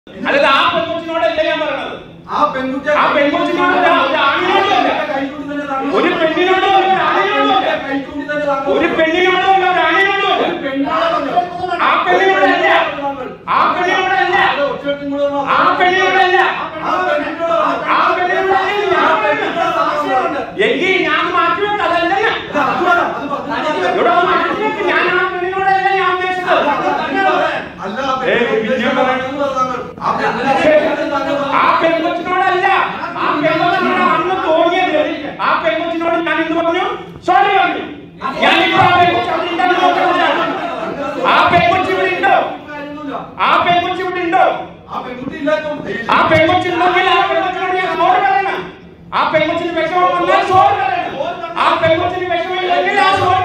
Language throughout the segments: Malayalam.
അതായത് ആ പെൺകൊച്ചിനോടല്ല ഞാൻ പറയണത് ആ പെൺകുട്ടി ആ പെൺകൊച്ചിനോട് ഒരു ആ- ഒരു ആണിനോടും അല്ല. കൈക്കൂലി തന്നെ താങ്കൾ ഒരു പെണ്ണിനോടോ ഒരു ആണിനോടോ അല്ല. കൈക്കൂലി തന്നെ താങ്കൾ ഒരു പെണ്ണിനോടോ അല്ല ഒരു ആണിനോടോ അല്ല ഒരു പെണ്ണാണ് പറഞ്ഞത്. ആ പെണ്ണിനോടല്ല ആ പെണ്ണിനോടല്ല അത് ഒറ്റയ്ക്കും കൂടെ ഒന്ന് ആ പെണ്ണിനോടല്ല ആ പെണ്ണിനോട് പറഞ്ഞു. ആ പെണ്ണിനോടല്ല ഞാൻ ആ പറയുന്നത്. പെണ്ണിനോട് സാക്ഷിയുണ്ട്. എങ്കിൽ ഞാൻ മാറ്റി വെക്കാം അതല്ല ഞാൻ ഇത് അത് വേണം, അത് പറഞ്ഞു. ഇവിടെ മാറ്റി വെക്ക് ഞാൻ ആ പെണ്ണിനോടല്ല ഞാൻ ഉദ്ദേശിച്ചത് അല്ല, ആ ഏയ്, പെണ്ണിനോട് പിന്നെ പറയുന്നത് താങ്കൾ. ആ പെണ്ണിനെ താങ്കൾ ആ പെൺകൊച്ചിനോടല്ല ആ പെൺകൊച്ചിനോട് അന്ന് തോന്നിയത് ആ പെൺകൊച്ചിനോട് ഞാൻ ഇന്ന് പറഞ്ഞു സോറി പറഞ്ഞു ഞാൻ ഇപ്പോൾ ആ പെൺകൊച്ചി അവിടെ ഉണ്ടെന്ന് നോക്കുന്നില്ല ആ പെൺകൊച്ചി ഇവിടെ ഉണ്ടോ കാര്യമൊന്നുമില്ല. ആ പെൺകൊച്ചി ഇവിടെ ഉണ്ടോ ആ പെൺകുട്ടി ഇല്ലാത്ത ആ പെൺകൊച്ചി ഉണ്ടെങ്കിൽ ആ പെൺകൊച്ചിനോട് ഞാൻ സോറി പറയണം ആ പെൺകൊച്ചിന് വിഷമം വന്നാൽ സോറി പറയണം ആ പെൺകൊച്ചിന് വിഷമമില്ലെങ്കിൽ ആ സോറി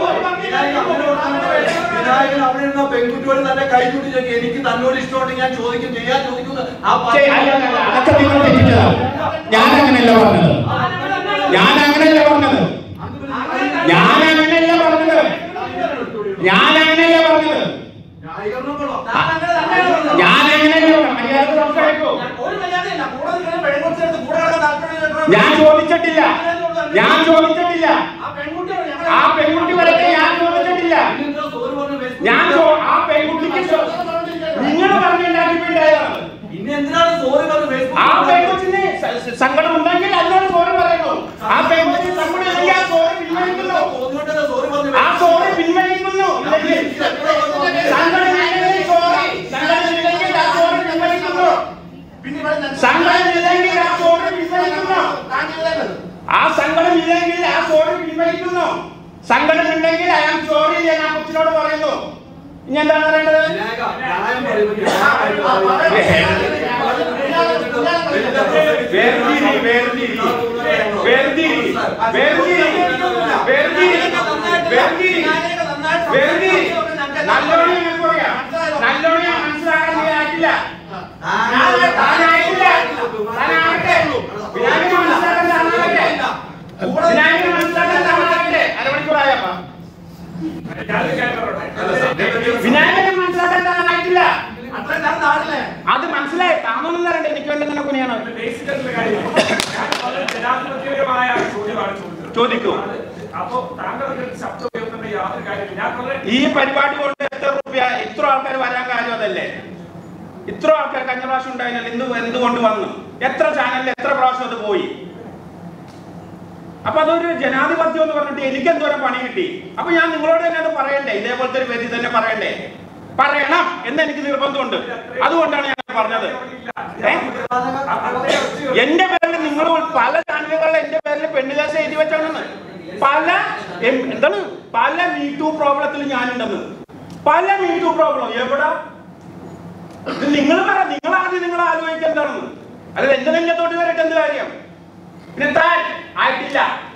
വിനായകൻ അവിടെ ഇരുന്ന പെൺകുട്ടിയോട് തന്നെ കൈകൂട്ടി ചോദിക്കും എനിക്ക് തന്നോട് ഇഷ്ടമുണ്ടെങ്കിൽ ഞാൻ ചോദിക്കും ചെയ്യാൻ ചോദിക്കുന്നു ആ ശരി, അല്ല, അല്ല, അല്ല, അതൊക്കെ നിങ്ങൾ തെറ്റിച്ചതാണ് ഞാൻ അങ്ങനെയല്ല പറഞ്ഞത് ഞാൻ അങ്ങനെയല്ല പറഞ്ഞത് ഞാൻ അങ്ങനെയല്ല പറഞ്ഞത് ഞാൻ അങ്ങനെയല്ല പറഞ്ഞത് ന്യായീകരണങ്ങളോ? ഞാൻ അങ്ങനെയല്ല പറഞ്ഞത് മര്യാദ സംസാരിക്കൂ ഞാൻ ചോദിച്ചിട്ടില്ല ഞാൻ ചോദിച്ചിട്ടില്ല ആ പെൺകുട്ടി വരട്ടെ ഞാൻ ചോദിച്ചിട്ടില്ല പിന്നെന്താ സോറി പറഞ്ഞ് ഫേസ്ബുക്കിൽ ഞാൻ ചോ- ആ പെൺകുട്ടിക്ക് നിങ്ങൾ പറഞ്ഞുണ്ടാക്കിയിട്ടുണ്ടായതാണ് പിന്നെ എന്തിനാണ് സോറി പറഞ്ഞ് ആ ഫേസ്ബുക്കിൽ പെൺകൊച്ചിന് സ- സ- സങ്കടം ഉണ്ടെങ്കിൽ അതിനോട് സോറി പറയുന്നു ആ പെൺകൊച്ചിന് സങ്കടം ഇല്ലെങ്കിൽ ആ സോറി പിൻവലിക്കുന്നു തോന്നിയോണ്ടല്ലേ സോറി പറഞ്ഞ് ആ സോറി പിൻവലിക്കുന്നു ഇല്ലെങ്കിൽ സങ്കടമില്ലെങ്കിൽ സോറി സങ്കടമില്ലെങ്കിൽ ആ സോറി പിൻവലിക്കുന്നു സങ്കടമില്ലെങ്കിൽ ആ സോറി പിൻവലിക്കുന്നു ആ സങ്കടം ഇല്ലെങ്കിൽ ആ സോറി പിൻവലിക്കുന്നു സങ്കടമുണ്ടെങ്കിൽ അയാൾ സോറി ഞാൻ ആ കൊച്ചിനോട് പറയുന്നു ഇനി എന്താണ് പറയേണ്ടത് വിനായക, ന്യായം പറയുമ്പോൾ ന്യായമായിട്ട് വേർതിരി വേർതിരി വേർതിരി വേർതിരി വേർതിരി വേർതിരി വേർതിരി നല്ലോണം ഞങ്ങൾക്ക് പറയാം നല്ലോണം ഞാൻ മനസ്സിലാക്കാൻ നീ ആയിട്ടില്ല താനായിട്ടില്ല താനാകട്ടെ വിനായകനെ മനസ്സിലാക്കാൻ താനാകട്ടെ വിനായകനെ മനസ്സിലാക്കാൻ താനാകട്ടെ അരമണിക്കൂറായപ്പാ വിനായകനെ മനസ്സിലാക്കാൻ താനായിട്ടില്ല അത് മനസ്സിലായി താനൊന്നും തരണ്ട എനിക്ക് വേണ്ടി തന്നെ കുനിയാണ് ജനാധിപത്യപരമായ ചോദ്യമാണ് ചോദിച്ചത് ചോദിക്കൂ അപ്പോ താങ്കൾ ഒരു ശബ്ദം ഉയർത്തേണ്ട യാതൊരു കാര്യമില്ല ഞാൻ വളരെ ഈ പരിപാടി കൊണ്ട് എത്ര റുപ്യ ഇത്ര ആൾക്കാർ വരാൻ കാര്യം അതല്ലേ ഇത്ര ആൾക്കാർ കഴിഞ്ഞ പ്രാവശ്യം ഉണ്ടായിരുന്നില്ല എന്ത് എന്തുകൊണ്ട് വന്നു എത്ര ചാനലിൽ എത്ര പ്രാവശ്യം അത് പോയി അപ്പൊ അതൊരു ജനാധിപത്യം എന്ന് പറഞ്ഞിട്ട് എനിക്ക് എന്തോരം പണി കിട്ടി അപ്പൊ ഞാൻ നിങ്ങളോട് തന്നെ അത് പറയണ്ടേ ഇതേപോലത്തെ ഒരു വേദി തന്നെ പറയണ്ടേ പറയണം എന്ന് എനിക്ക് നിർബന്ധമുണ്ട് അതുകൊണ്ടാണ് ഞാൻ പറഞ്ഞത് ഏ? എന്റെ പേരിൽ നിങ്ങൾ പല ചാനലുകളിൽ എന്റെ പേരിൽ പെണ്ണുകാശ എഴുതി വെച്ചാണെന്ന് പല എം- എന്താണ് പല മീറ്റു പ്രോബ്ലത്തിൽ ഞാനുണ്ടെന്ന് പല മീറ്റു പ്രോബ്ലം എവിടെ ഇത് നിങ്ങൾ പറ നിങ്ങൾ ആദ്യം നിങ്ങൾ ആലോചിക്കുക എന്താണെന്ന് അതായത് എന്റെ നെഞ്ചത്തോട്ട് വരട്ടെ എന്ത് കാര്യം പിന്നെ താൻ ആയിട്ടില്ല